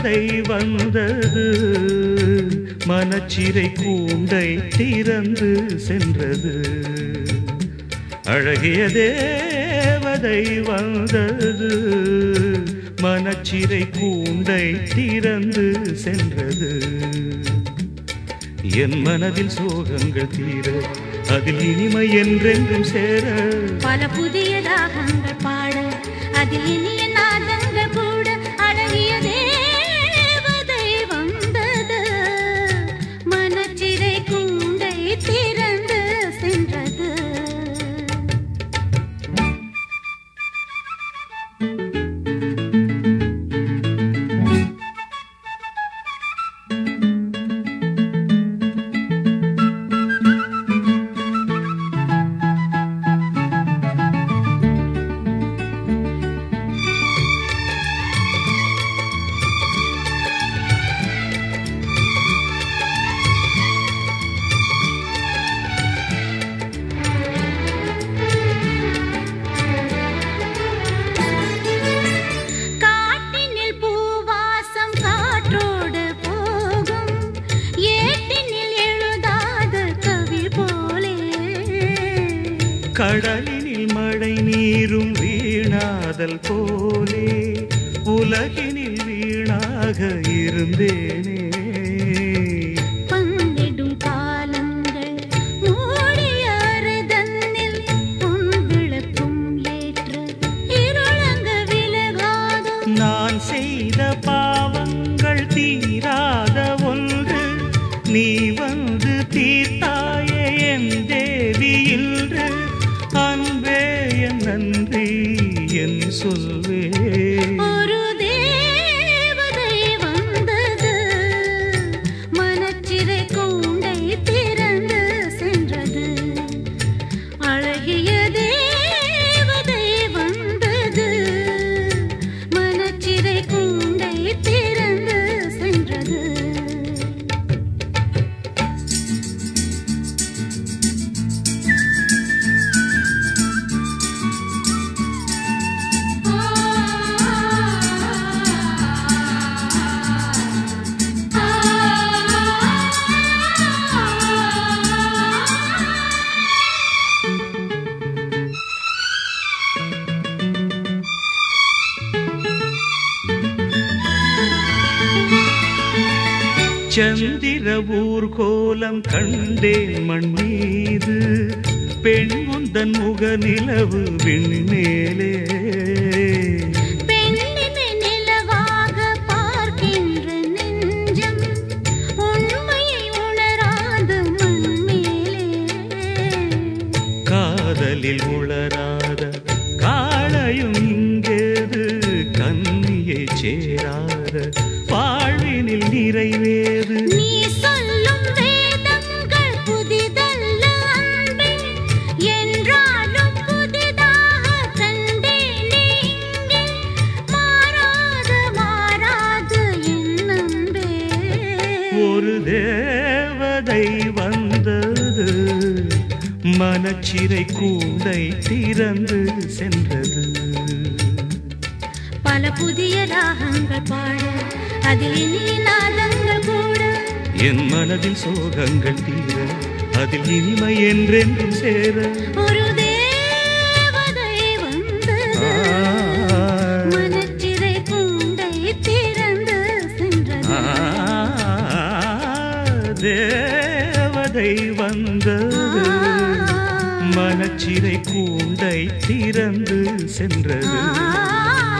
தேவதை வந்தது மனச்சிறை கூண்டை திறந்து சென்றது அழகிய தேவதை வந்தது மனச்சிறை கூண்டை திறந்து சென்றது என் மனதில் சோகங்கள் தீர அதில் இனிமை என்றென்றும் சேர பல புதிய ராகங்கள் பாட அதில் இனிய நாதங்கள் கூட அழகிய தேவதை வந்தது மனச்சிறை கூண்டை திறந்து சென்றது காட்டினில் பூவாசம் காற்றோடு போகும் ஏட்டினில் எழுதாத கவி போலே கடலினில் மழை நீரும் வீணாதல் போலே உலகினில் வீணாக இருந்தேனே பங்கிடும் காலங்கள் மூடிய அறைதன்னில் உன் விளக்கும் ஏற்று இருளங்க விலகாதோ நான் செய்த பாவங்கள் தீராத ஒன்று நீ வந்து தீர்த்தாயே என் தேவி இன்று அன்பே என் நன்றி என் சொல்வே ஒரு தேவதை வந்தது மனச்சிறை கூண்டை திறந்து சென்றது அழகிய தேவதை வந்தது மனச்சிறை கூண்டை திறந்து சென்றது சந்திர ஊர்கோலம் கண்டேன் மண் மீது பெண் உந்தன் முக நிலவு விண்மேலே பெண்ணினை நிலவாக பார்க்கின்ற நெஞ்சம் உண்மையை உணராத மண்மேலே காதலில் உளராத காளையும் இங்கேது கன்னியை சேராத வாழ்வினில் நிறைவேது நீ சொல்லும் வேதங்கள் புதிதல்ல அன்பே என்றாலும் புதிதாக கண்டேனே இங்கே மாறாத மாறாத என் அன்பே ஒரு தேவதை வந்தது மனச்சிறை கூண்டை திறந்து சென்றது பல புதிய ராகங்கள் பாட அதில் இனிய நாதங்கள் கூட என் மனதில் சோகங்கள் தீர அதில் இனிமை என்றென்றும் சேர ஒரு தேவதை வந்தது மனச்சிறை கூண்டை திறந்து சென்றது ஆ, தேவதை வந்தது மனச்சிறை கூண்டை திறந்து சென்றது ஆ